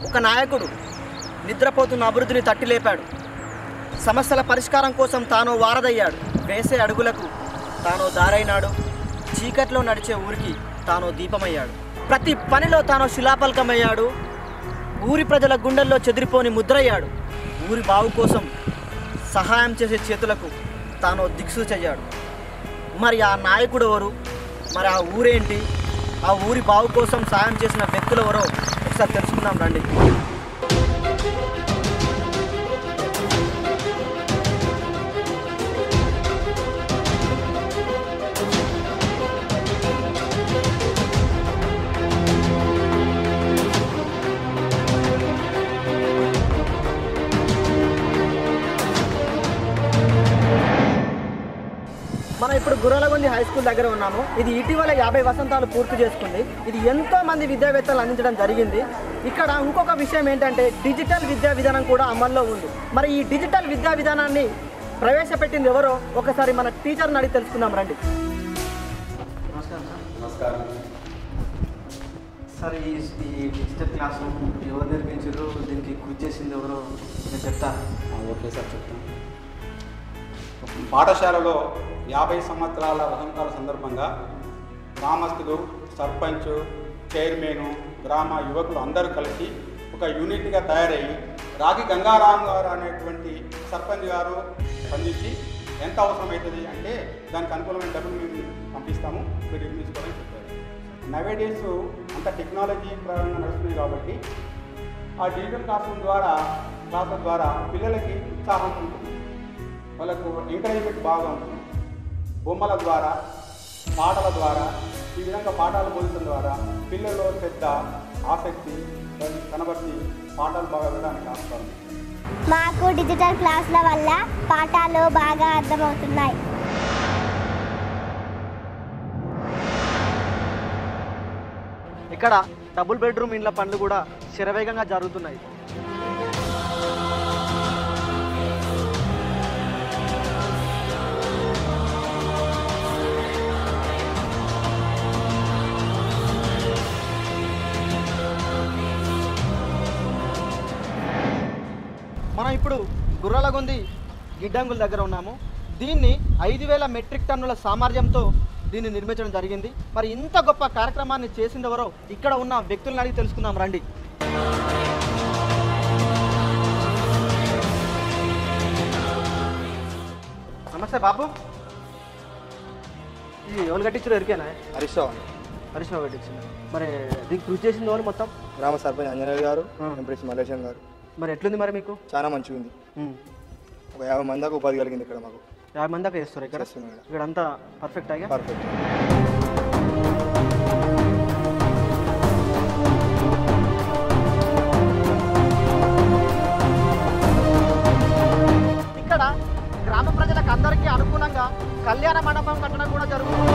ఒక నాయకుడు నిద్రపోతున్న అభివృద్ధిని తట్టి లేపాడు సమస్యల పరిష్కారం కోసం తాను వారదయ్యాడు వేసే అడుగులకు తాను దారైనాడు చీకట్లో నడిచే ఊరికి తాను దీపమయ్యాడు ప్రతి పనిలో తాను శిలాపలకమయ్యాడు ఊరి ప్రజల గుండెల్లో చెదిరిపోని ముద్రయ్యాడు ఊరి బావు కోసం సహాయం చేసే చేతులకు తాను దిక్సూచయ్యాడు మరి ఆ నాయకుడు ఎవరు మరి ఆ ఊరేంటి ఆ ఊరి బావు కోసం సాయం చేసిన వ్యక్తులు ఎవరో ఒకసారి తెలుసుకుందాం రండి మనం ఇప్పుడు గుర్రలగొంది హై స్కూల్ దగ్గర ఉన్నాము ఇది ఇటీవల యాభై వసంతాలు పూర్తి చేసుకుంది ఇది ఎంతో మంది విద్యావేత్తలు అందించడం జరిగింది ఇక్కడ ఇంకొక విషయం ఏంటంటే డిజిటల్ విద్యా విధానం కూడా అమల్లో ఉంది మరి ఈ డిజిటల్ విద్యా విధానాన్ని ప్రవేశపెట్టింది ఎవరో ఒకసారి మన టీచర్ని అడిగి తెలుసుకుందాం రండి నమస్కారం సార్ నమస్కారం సార్ ఈ ఈ డిజిటల్ క్లాస్ రూమ్ ఎవరు నిర్మించారు దీనికి కృషి చేసింది ఎవరో నేను చెప్తాను ఓకే సార్ చెప్తాను పాఠశాలలో యాభై సంవత్సరాల వసంతాల సందర్భంగా గ్రామస్తులు సర్పంచ్ చైర్మన్ గ్రామ యువకులు అందరూ కలిసి ఒక యూనిట్గా తయారయ్యి రాగి గంగారాం గారు అనేటువంటి సర్పంచ్ గారు స్పందించి ఎంత అవసరమవుతుంది అంటే దానికి అనుకూలమైన డబ్బులు మేము పంపిస్తాము మీరు నిర్మించుకోవాలని చెప్పారు నవేడేస్ అంత టెక్నాలజీ ప్రకారంగా నడుస్తుంది కాబట్టి ఆ డిజిటల్ క్లాస్ రూమ్ ద్వారా క్లాసుల ద్వారా పిల్లలకి ఉత్సాహం ఉంటుంది వాళ్ళకు ఎంకరేజ్మెంట్ బాగా ఉంటుంది బొమ్మల ద్వారా పాటల ద్వారా ఈ విధంగా పాఠాలు బోధించడం ద్వారా పిల్లల్లో పెద్ద ఆసక్తి కనబట్టి పాఠాలు బాగా వినడానికి ఆస్కారం ఉంది. మాకు డిజిటల్ క్లాసుల వల్ల పాఠాలు బాగా అర్థమవుతున్నాయి ఇక్కడ డబుల్ బెడ్రూమ్ ఇండ్ల పనులు కూడా శరవేగంగా జరుగుతున్నాయి మనం ఇప్పుడు గుర్రాలగొంది గిడ్డంగుల దగ్గర ఉన్నాము దీన్ని ఐదు వేల మెట్రిక్ టన్నుల సామర్థ్యంతో దీన్ని నిర్మించడం జరిగింది మరి ఇంత గొప్ప కార్యక్రమాన్ని చేసిందెవరో ఇక్కడ ఉన్న వ్యక్తులను అడిగి తెలుసుకుందాం రండి నమస్తే బాబు ఇది ఎవరు కట్టించారు ఎరికేనా హరీష్ రావు హరీష్ రావు కట్టించింది మరి దీనికి కృషి చేసింది ఎవరు మొత్తం గ్రామ సర్పంచ్ అంజనేయులు గారు ఆ. ఎంపీడీసీ మల్లేశం గారు మరి ఎట్లుంది మరి మీకు చాలా మంచిగా ఉంది ఉమ్. ఒక యాభై మంది దాకా ఉపాధి కలిగింది ఇక్కడ మాకు యాభై మంది దాకా చేస్తారు ఇక్కడ చేస్తున్నాం ఇక్కడ. ఇక్కడ అంతా పర్ఫెక్ట్ అయ్యా పర్ఫెక్ట్ ఇక్కడ గ్రామ ప్రజలకు అందరికీ అనుకూలంగా కళ్యాణ మండపం కట్టడం కూడా జరుగుతుంది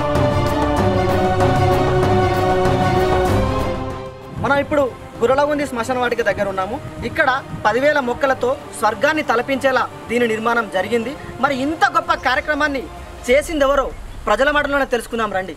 మనం ఇప్పుడు గురలగుంది శ్మశాన వాటిక దగ్గర ఉన్నాము ఇక్కడ పదివేల మొక్కలతో స్వర్గాన్ని తలపించేలా దీని నిర్మాణం జరిగింది మరి ఇంత గొప్ప కార్యక్రమాన్ని చేసింది ఎవరో ప్రజల మాటలోనే తెలుసుకుందాం రండి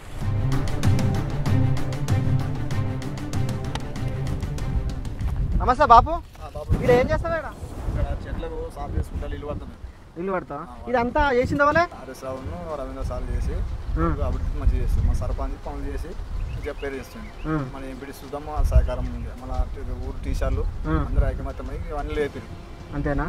నమస్తే బాబు మీరు ఏం చేస్తావు ఇక్కడ ఇక్కడ చెట్లకు సాఫ్ చేసుకుంటా ఇల్లు పడుతుంది ఇల్లు పడతా ఇదంతా చేసింది ఎవలే హరీష్ రావును రవీంద్ర సార్లు చేసి అభివృద్ధి మంచిగా చేస్తుంది మా సర్పంచ్ పనులు చేసి మంచిగా పేరు చేస్తుంది ఉం. మన ఎంపీడీ సుధమ్మ సహకారం ఉంది మన ఊరు టీచర్లు ఉం. అందరూ ఐకమత్యమై ఇవన్నీ లేపారు అంతేనా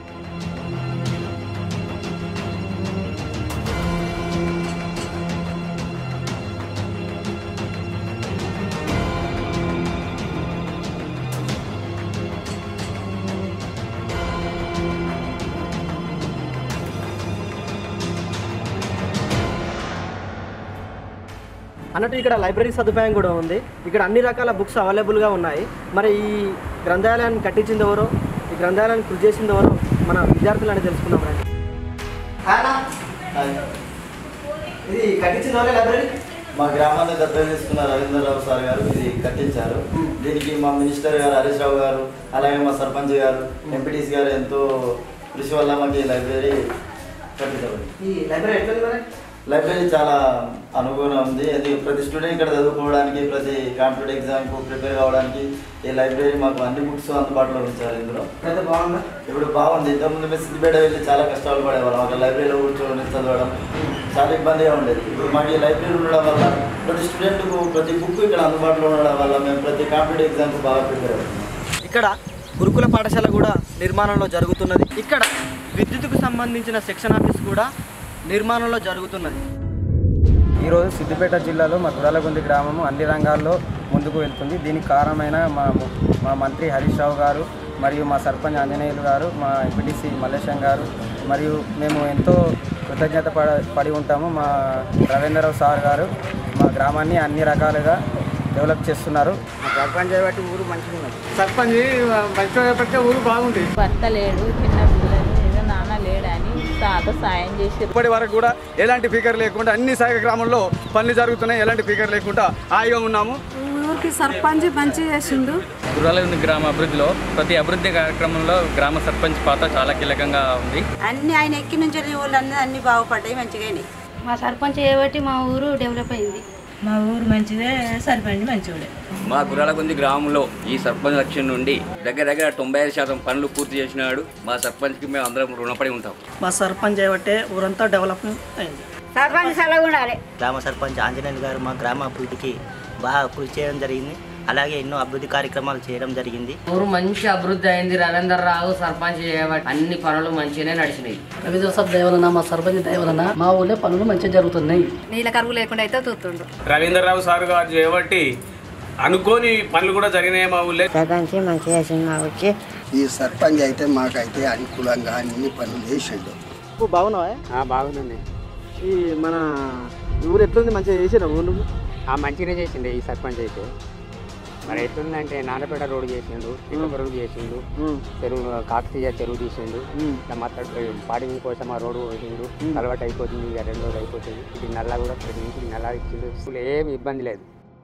అన్నట్టు ఇక్కడ లైబ్రరీ సదుపాయం కూడా ఉంది ఇక్కడ అన్ని రకాల బుక్స్ అవైలబుల్గా ఉన్నాయి మరి ఈ గ్రంథాలయాన్ని కట్టించింది ఎవరో ఈ గ్రంథాలయాన్ని కృషి చేసింది ఎవరో మన విద్యార్థులని తెలుసుకుందాం రండి ఇది కట్టించింది ఎవరే లైబ్రరీ మా గ్రామాన్ని దత్తత తీసుకున్న రవీంద్రరావు సార్ గారు ఇది కట్టించారు దీనికి మా మినిస్టర్ గారు హరీష్ రావు గారు అలాగే మా సర్పంచ్ గారు ఎంపీటీసీ గారు ఎంతో కృషి వల్ల మాకు ఈ లైబ్రరీ కట్టించబడింది ఈ లైబ్రరీ ఎట్లుంది మరి లైబ్రరీ చాలా అనుగుణం ఉంది అది ప్రతి స్టూడెంట్ ఇక్కడ చదువుకోవడానికి ప్రతి కాంపిటేటివ్ ఎగ్జామ్కు ప్రిపేర్ కావడానికి ఈ లైబ్రరీ మాకు అన్ని బుక్స్ అందుబాటులో ఉంచారు ఇందులో అయితే బాగుందా ఇప్పుడు బాగుంది ఇంతకుముందు మేము సిద్దిపేట వెళ్ళి చాలా కష్టాలు పడేవాళ్ళం అక్కడ లైబ్రరీలో కూర్చొని చదవడం చాలా ఇబ్బందిగా ఉండేది ఇప్పుడు మాకు ఈ లైబ్రరీ ఉండడం వల్ల ప్రతి స్టూడెంట్కు ప్రతి బుక్ ఇక్కడ అందుబాటులో ఉండడం వల్ల మేము ప్రతి కాంపిటేటివ్ ఎగ్జామ్కు బాగా ప్రిపేర్ అవుతున్నాం ఇక్కడ గురుకుల పాఠశాల కూడా నిర్మాణంలో జరుగుతున్నది ఇక్కడ విద్యుత్కు సంబంధించిన సెక్షన్ ఆఫీస్ కూడా నిర్మాణంలో జరుగుతున్నది ఈరోజు సిద్దిపేట జిల్లాలో మా గురాలగుంది గ్రామము అన్ని రంగాల్లో ముందుకు వెళ్తుంది దీనికి కారణమైన మా మా మంత్రి హరీష్ రావు గారు మరియు మా సర్పంచ్ ఆంజనేయులు గారు మా ఎంపీటీసీ మల్లేశం గారు మరియు మేము ఎంతో కృతజ్ఞత పడ పడి ఉంటాము మా రవీంద్రరావు సార్ గారు మా గ్రామాన్ని అన్ని రకాలుగా డెవలప్ చేస్తున్నారు సర్పంచ్ బట్టి ఊరు మంచిగా ఉన్నది సర్పంచ్ మంచిగా పెడితే ఊరు బాగుంది భర్త లేడు చిన్న పిల్లలు ఏదో నాన్న లేడని తాత సాయం చేసి ఇప్పటి వరకు కూడా ఎలాంటి ఫికర్ లేకుండా అన్ని శాఖ గ్రామంలో పనులు జరుగుతున్నాయి ఎలాంటి ఫికర్ లేకుండా హాయిగా ఉన్నాము ఊరికి సర్పంచ్ మంచి చేసిండు గుర్రాలగుంది గ్రామ అభివృద్ధిలో ప్రతి అభివృద్ధి కార్యక్రమంలో గ్రామ సర్పంచ్ పాత్ర చాలా కీలకంగా ఉంది అన్ని ఆయన ఎక్కి నుంచి ఊళ్ళన్నీ అన్ని బాగుపడ్డాయి మంచిగానే మా సర్పంచ్ చేయబట్టి మా ఊరు డెవలప్ అయింది మా ఊరు మంచిదే సర్పంచ్ మంచివాడే మా గుర్రాలగుంది గ్రామంలో ఈ సర్పంచ్ లక్ష్యం నుండి దగ్గర దగ్గర తొంభై ఐదు శాతం పనులు పూర్తి చేసినాడు మా సర్పంచ్కి మేము అందరం రుణపడి ఉంటాం మా సర్పంచ్ చేయబట్టే ఊరంతా డెవలప్ అయింది సర్పంచ్ సెలవు ఉండాలి గ్రామ సర్పంచ్ ఆంజనేయులు గారు మా గ్రామ అభివృద్ధికి బాగా కృషి చేయడం జరిగింది అలాగే ఎన్నో అభివృద్ధి కార్యక్రమాలు చేయడం జరిగింది ఊరు మంచి అభివృద్ధి అయింది రవీందర్ రావు సర్పంచ్ చేయబట్టి అన్ని పనులు మంచిగానే నడిచినాయి రవీంద్ర సార్ దయవలన మా సర్పంచ్ దయవలన మా ఊళ్ళో పనులు మంచిగా జరుగుతున్నాయి నీళ్ళ కరువు లేకుండా అయితే తూతుండు రవీంద్రరావు సార్ గారు చేయబట్టి అనుకోని పనులు కూడా జరిగినాయి మా ఊళ్ళో సర్పంచ్ మంచి చేసింది మా వచ్చి ఈ సర్పంచ్ అయితే మాకైతే అనుకూలంగా అన్ని పనులు చేసిండు బాగున్నావా బాగుందండి ఈ మన ఊరు ఎట్లుంది మంచిగా చేసిరా ఊరు మంచిగానే చేసిండే ఈ సర్పంచ్ అయితే మరి ఎట్లుందంటే నాన్నపేట రోడ్డు చేసిండు ఇటుక రోడ్డు చేసిండు చెరువు కాకతీయ చెరువు తీసిండు ఇట్లా మాట్లాడు పాడి కోసం ఆ రోడ్డు వేసిండు అలవాటు అయిపోతుంది ఇక రెండు రోజులు అయిపోతుంది ఇది నల్ల కూడా ప్రతి ఇంటికి నల్ల ఇచ్చిండు అసలు ఏమి ఇబ్బంది లేదు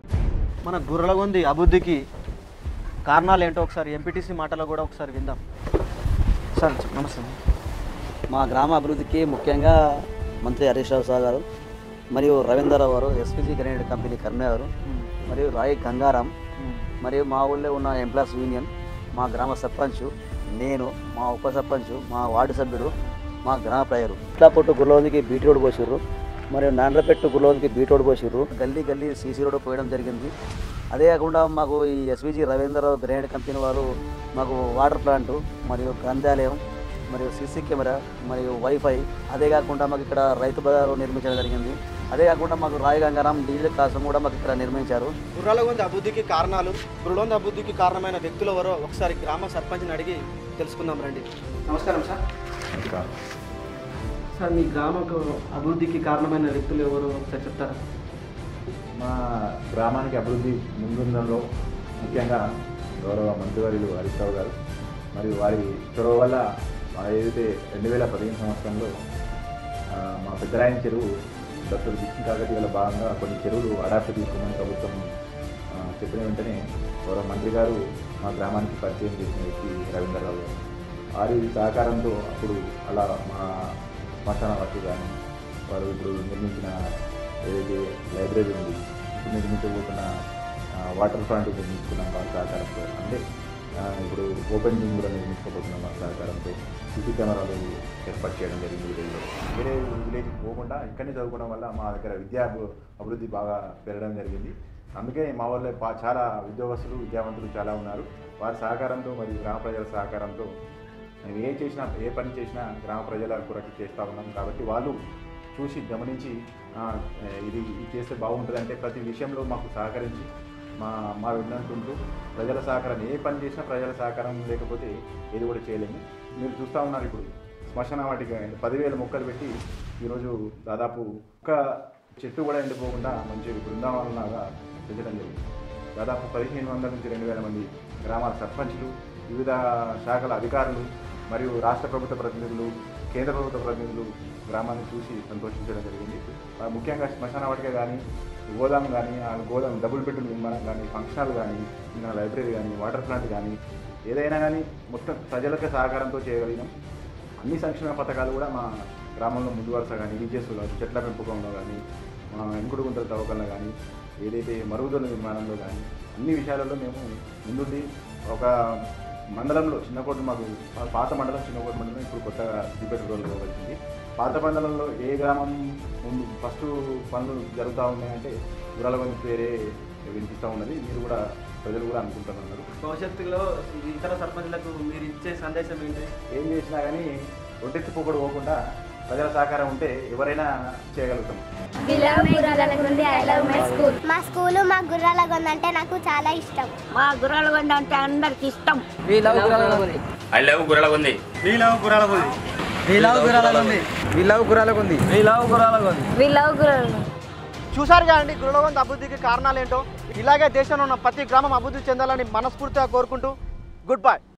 మన గుర్రలగొంది అభివృద్ధికి కారణాలు ఏంటో ఒకసారి ఎంపీటీసీ మాటలో కూడా ఒకసారి విందాం సార్ నమస్తే మా గ్రామ అభివృద్ధికి ముఖ్యంగా మంత్రి హరీష్ రావు సార్ గారు మరియు రవీంద్రరావు గారు ఎస్పీజీ గ్రానైట్ కంపెనీ కర్మే గారు మరియు రాయి గంగారాం మరియు మా ఊళ్ళో ఉన్న ఎంప్లాయీస్ యూనియన్ మా గ్రామ సర్పంచ్ నేను మా ఉప సర్పంచ్ మా వార్డు సభ్యుడు మా గ్రామ ప్రజలు ఇట్లాపొట్టు గుర్రలోనికి బీటీ రోడ్ పోసిర్రు మరియు నాండ్రపెట్టు గుర్రలోనికి బీటీ రోడ్ పోసిర్రు గల్లీ గల్లీ సీసీ రోడ్ పోయడం జరిగింది అదే కాకుండా మాకు ఈ ఎస్విజి రవీంద్రరావు గ్రానైట్ కంపెనీ వారు మాకు వాటర్ ప్లాంట్ మరియు గ్రంథాలయం మరియు సీసీ కెమెరా మరియు వైఫై అదే కాకుండా మాకు ఇక్కడ రైతు బజారు నిర్మించడం జరిగింది అదే కాకుండా మాకు రాయి గంగారాం డీజిల్ క్లాసం కూడా మాకు ఇక్కడ నిర్మించారు గుర్రాలగొంది అభివృద్ధికి కారణాలు గుర్రలొంది అభివృద్ధికి కారణమైన వ్యక్తులు ఎవరో ఒకసారి గ్రామ సర్పంచ్ని అడిగి తెలుసుకుందాం రండి నమస్కారం సార్ సార్ మీ గ్రామకు అభివృద్ధికి కారణమైన వ్యక్తులు ఎవరు ఒకసారి చెప్తారా మా గ్రామానికి అభివృద్ధి ముందుందంలో ముఖ్యంగా గౌరవ మంత్రివర్యులు హరీష్ రావు గారు మరియు వారి చొరవ వల్ల మా ఏదైతే రెండు వేల పదిహేను సంవత్సరంలో ఆ, మా పెద్దరాయన చెరువు డాక్టర్ దిక్కి కాకతీయుల భాగంగా కొన్ని చెరువులు అడాప్ట్ తీసుకోమని ప్రభుత్వం ఆ, చెప్పిన వెంటనే గౌరవ మంత్రి గారు మా గ్రామానికి పరిచయం చేసిన వ్యక్తి రవీంద్రరావు గారు వారి సహకారంతో అప్పుడు అలా మా శ్మశాన వాటి కానీ వారు ఇప్పుడు నిర్మించిన ఏదైతే లైబ్రరీ ఉంది ఇప్పుడు నిర్మించబోతున్న ఆ, వాటర్ ఫ్రంట్ నిర్మించుకున్నాం వారి సహకారంతో అంటే ఆ, ఇప్పుడు ఓపెన్ జిమ్ కూడా నిర్మించుకోబోతున్నాం వారి సహకారంతో సీసీ కెమెరాలు ఏర్పాటు చేయడం జరిగింది విలేజ్లో వేరే విలేజ్కి పోకుండా ఇక్కడనే చదువుకోవడం వల్ల మా దగ్గర విద్యా అభి- అభివృద్ధి బాగా పెరగడం జరిగింది అందుకే మా వాళ్ళ పా- చాలా ఉద్యోగస్తులు విద్యావంతులు చాలా ఉన్నారు వారి సహకారంతో మరియు గ్రామ ప్రజల సహకారంతో మేము ఏ చేసినా ఏ పని చేసినా గ్రామ ప్రజల కొరకు చేస్తూ ఉన్నాం కాబట్టి వాళ్ళు చూసి గమనించి "ఆ, ఇది ఇది చేస్తే బాగుంటుందంటే ప్రతి విషయంలో మాకు సహకరించి మా మా విన్నట్టుంటూ ప్రజల సహకారం ఏ పని చేసినా ప్రజల సహకారం లేకపోతే ఏది కూడా చేయలేము మీరు చూస్తూ ఉన్నారు ఇప్పుడు శ్మశాన వాటికి పదివేల మొక్కలు పెట్టి ఈరోజు దాదాపు ఒక్క చెట్టు కూడా ఎండిపోకుండా మంచి బృందావనంలాగా పెంచడం జరిగింది దాదాపు పదిహేను వందల నుంచి రెండు వేల మంది గ్రామాల సర్పంచులు వివిధ శాఖల అధికారులు మరియు రాష్ట్ర ప్రభుత్వ ప్రతినిధులు కేంద్ర ప్రభుత్వ ప్రతినిధులు గ్రామాన్ని చూసి సంతోషించడం జరిగింది ఆ, ముఖ్యంగా శ్మశాన వాటిక కానీ గోదాం కానీ ఆ గోదాం డబుల్ బెడ్రూమ్ నిర్మాణం కానీ ఫంక్షనాలు కానీ ఇంకా లైబ్రరీ కానీ వాటర్ ప్లాంట్ కానీ ఏదైనా కానీ మొత్తం ప్రజలకు సహకారంతో చేయగలిగినాం అన్ని సంక్షేమ పథకాలు కూడా మా గ్రామంలో ముందు వరుస కానీ విజయస్సులో చెట్ల పెంపకంలో కానీ మా ఇంకుడు గుంతల తవ్వకంలో కానీ ఏదైతే మరుగుదొడ్ల నిర్మాణంలో కానీ అన్ని విషయాలలో మేము ముందుండి ఒక మండలంలో చిన్నకోట మాకు పా- పాత మండలం చిన్నకోట మండలం ఇప్పుడు కొత్తగా సిద్దిపేట రోడ్లో వచ్చింది పాత మండలంలో ఏ గ్రామం ముందు ఫస్ట్ పనులు జరుగుతూ ఉన్నాయంటే గురాలగొంది పేరే వినిపిస్తూ ఉన్నది మీరు కూడా ప్రజలు కూడా అనుకుంటున్నారు భవిష్యత్తులో ఇతర సర్పంచ్లకు మీరు ఇచ్చే సందేశం ఏంటి ఏం చేసినా కానీ ఒడ్డెత్తి పోకడు పోకుండా ప్రజల సహకారం ఉంటే ఎవరైనా చేయగలుగుతాం మా స్కూలు మా గుర్రాలగొంద అంటే నాకు చాలా ఇష్టం మా గుర్రాలగొండ అంటే అందరికి ఇష్టం I love Guralagondi we love Guralagundi we love Guralagondi we love Guralagondi we love Guralagondi we love Guralagondi చూసారు కదండి గురులవంత అభివృద్ధికి కారణాలు ఏంటో ఇలాగే దేశంలో ఉన్న ప్రతి గ్రామం అభివృద్ధి చెందాలని మనస్ఫూర్తిగా కోరుకుంటూ గుడ్ బై